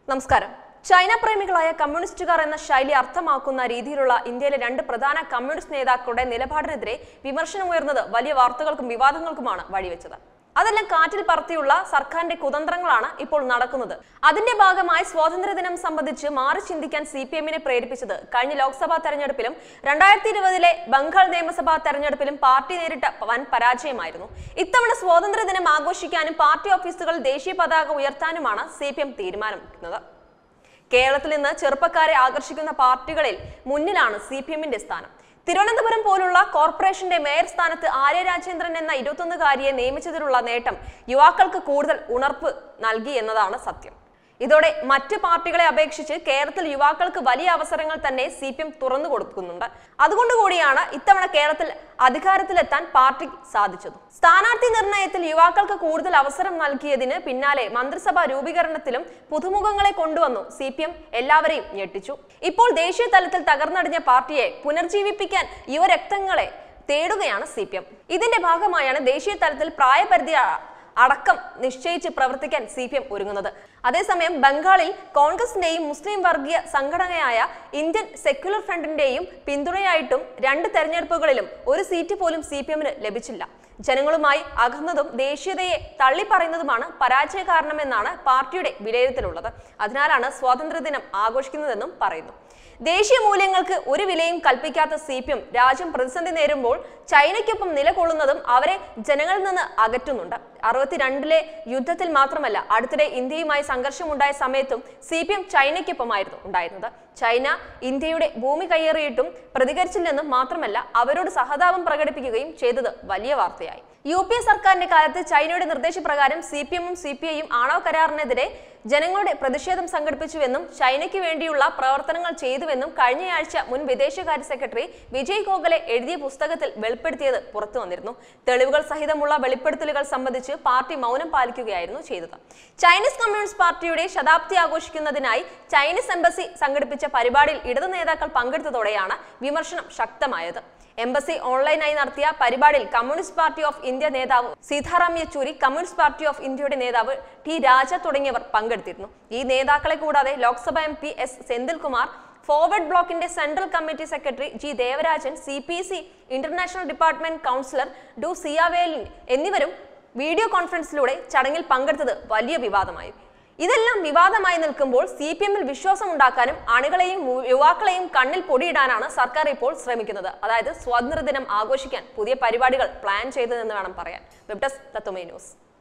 നമസ്കാരം ചൈന പ്രേമികളായ കമ്മ്യൂണിസ്റ്റുകാർ എന്ന ശൈലി അർത്ഥമാക്കുന്ന രീതിയിലുള്ള ഇന്ത്യയിലെ രണ്ട് പ്രധാന കമ്മ്യൂണിസ്റ്റ് നേതാക്കളുടെ നിലപാടിനെതിരെ വിമർശനമുയർന്നത് വലിയ വാർത്തകൾക്കും വിവാദങ്ങൾക്കുമാണ് വഴിവെച്ചത് അതെല്ലാം കാറ്റിൽ പറത്തിയുള്ള സർക്കാരിന്റെ കുതന്ത്രങ്ങളാണ് ഇപ്പോൾ നടക്കുന്നത് അതിന്റെ ഭാഗമായി സ്വാതന്ത്ര്യദിനം സംബന്ധിച്ച് മാറി ചിന്തിക്കാൻ സി പി എമ്മിനെ പ്രേരിപ്പിച്ചത് കഴിഞ്ഞ ലോക്സഭാ തെരഞ്ഞെടുപ്പിലും രണ്ടായിരത്തി ഇരുപതിലെ ബംഗാൾ നിയമസഭാ തെരഞ്ഞെടുപ്പിലും പാർട്ടി നേരിട്ട വൻ പരാജയമായിരുന്നു ഇത്തവണ സ്വാതന്ത്ര്യദിനം ആഘോഷിക്കാനും പാർട്ടി ഓഫീസുകളിൽ ദേശീയ പതാക ഉയർത്താനുമാണ് സി പി എം തീരുമാനിക്കുന്നത് കേരളത്തിൽ നിന്ന് ചെറുപ്പക്കാരെ ആകർഷിക്കുന്ന പാർട്ടികളിൽ മുന്നിലാണ് സി പി എമ്മിന്റെ സ്ഥാനം തിരുവനന്തപുരം പോലുള്ള കോർപ്പറേഷന്റെ മേയർ സ്ഥാനത്ത് ആര്യ രാജേന്ദ്രൻ എന്ന ഇരുപത്തൊന്നുകാരിയെ നിയമിച്ചതിലുള്ള നേട്ടം യുവാക്കൾക്ക് കൂടുതൽ ഉണർവ് നൽകി എന്നതാണ് സത്യം ഇതോടെ മറ്റ് പാർട്ടികളെ അപേക്ഷിച്ച് കേരളത്തിൽ യുവാക്കൾക്ക് വലിയ അവസരങ്ങൾ തന്നെ സി പി എം തുറന്നു കൊടുക്കുന്നുണ്ട് അതുകൊണ്ടുകൂടിയാണ് ഇത്തവണ കേരളത്തിൽ അധികാരത്തിലെത്താൻ പാർട്ടി സാധിച്ചത് സ്ഥാനാർത്ഥി നിർണയത്തിൽ യുവാക്കൾക്ക് കൂടുതൽ അവസരം നൽകിയതിന് പിന്നാലെ മന്ത്രിസഭാ രൂപീകരണത്തിലും പുതുമുഖങ്ങളെ കൊണ്ടുവന്നു സി പി എം എല്ലാവരെയും ഞെട്ടിച്ചു ഇപ്പോൾ ദേശീയ തലത്തിൽ തകർന്നടിഞ്ഞ പാർട്ടിയെ പുനർജീവിപ്പിക്കാൻ യുവരക്തങ്ങളെ തേടുകയാണ് സി പി എം ഇതിന്റെ ഭാഗമായാണ് ദേശീയ തലത്തിൽ പ്രായപരിധി അ- അടക്കം നിശ്ചയിച്ച് പ്രവർത്തിക്കാൻ സി പി എം ഒരുങ്ങുന്നത് അതേസമയം ബംഗാളിൽ കോൺഗ്രസിന്റെയും മുസ്ലിം വർഗീയ സംഘടനയായ ഇന്ത്യൻ സെക്യുലർ ഫ്രണ്ടിന്റെയും പിന്തുണയായിട്ടും രണ്ട് തെരഞ്ഞെടുപ്പുകളിലും ഒരു സീറ്റ് പോലും സി പി എമ്മിന് ലഭിച്ചില്ല ജനങ്ങളുമായി അകന്നതും ദേശീയതയെ തള്ളിപ്പറയുന്നതുമാണ് പരാജയ കാരണമെന്നാണ് പാർട്ടിയുടെ വിലയിരുത്തലുള്ളത് അതിനാലാണ് സ്വാതന്ത്ര്യദിനം ആഘോഷിക്കുന്നതെന്നും പറയുന്നു ദേശീയ മൂല്യങ്ങൾക്ക് ഒരു വിലയും കൽപ്പിക്കാത്ത സി പി എം രാജ്യം പ്രതിസന്ധി നേരുമ്പോൾ ചൈനയ്ക്കൊപ്പം നിലകൊള്ളുന്നതും അവരെ ജനങ്ങളിൽ നിന്ന് അകറ്റുന്നുണ്ട് അറുപത്തിരണ്ടിലെ യുദ്ധത്തിൽ മാത്രമല്ല അടുത്തിടെ ഇന്ത്യയുമായി സംഘർഷമുണ്ടായ സമയത്തും സി പി എം ചൈനയ്ക്കൊപ്പമായിരുന്നു ഉണ്ടായിരുന്നത് ചൈന ഇന്ത്യയുടെ ഭൂമി കയ്യേറിയിട്ടും പ്രതികരിച്ചില്ലെന്നും മാത്രമല്ല അവരോട് സഹതാപം പ്രകടിപ്പിക്കുകയും ചെയ്തത് വലിയ വാർത്തയായി യു പി എ സർക്കാരിന്റെ കാലത്ത് ചൈനയുടെ നിർദ്ദേശപ്രകാരം സി പി എമ്മും സി പി ഐയും ആണവ കരാറിനെതിരെ ജനങ്ങളുടെ പ്രതിഷേധം സംഘടിപ്പിച്ചുവെന്നും ചൈനയ്ക്ക് വേണ്ടിയുള്ള പ്രവർത്തനങ്ങൾ ചെയ്തുവെന്നും കഴിഞ്ഞയാഴ്ച മുൻ വിദേശകാര്യ സെക്രട്ടറി വിജയ് ഗോഖലെ എഴുതിയ പുസ്തകത്തിൽ വെളിപ്പെടുത്തിയത് പുറത്തു വന്നിരുന്നു തെളിവുകൾ സഹിതമുള്ള വെളിപ്പെടുത്തലുകൾ സംബന്ധിച്ച് പാർട്ടി മൗനം പാലിക്കുകയായിരുന്നു ചെയ്തത് ചൈനീസ് കമ്മ്യൂണിസ്റ്റ് പാർട്ടിയുടെ ശതാബ്ദി ആഘോഷിക്കുന്നതിനായി ചൈനീസ് എംബസി സംഘടിപ്പിച്ച പരിപാടിയിൽ ഇടതു നേതാക്കൾ പങ്കെടുത്തതോടെയാണ് വിമർശനം ശക്തമായത് എംബസി ഓൺലൈനായി നടത്തിയ പരിപാടിയിൽ കമ്മ്യൂണിസ്റ്റ് പാർട്ടി ഓഫ് ഇന്ത്യ നേതാവ് Sitaram Yechury communist party of ഇന്ത്യയുടെ നേതാവ് ടി രാജ തുടങ്ങിയവർ പങ്കെടുത്തിരുന്നു ഈ നേതാക്കളെ കൂടാതെ Lok Sabha M P S Senthilkumar forward ബ്ലോക്കിന്റെ central committee secretary G Devarajan C P C international department councillor Du Xiaweilin എന്നിവരും വീഡിയോ കോൺഫറൻസിലൂടെ ചടങ്ങിൽ പങ്കെടുത്തത് വലിയ വിവാദമായി ഇതെല്ലാം വിവാദമായി നിൽക്കുമ്പോൾ സി പി എമ്മിൽ വിശ്വാസം ഉണ്ടാക്കാനും അണികളെയും യു- യുവാക്കളെയും കണ്ണിൽ പൊടിയിടാനാണ് സർക്കാർ ഇപ്പോൾ ശ്രമിക്കുന്നത് അതായത് സ്വാതന്ത്ര്യദിനം ആഘോഷിക്കാൻ പുതിയ പരിപാടികൾ പ്ലാൻ ചെയ്തതെന്ന് വേണം പറയാൻ വെബ് ഡെസ്ക് തത്വമേ ന്യൂസ്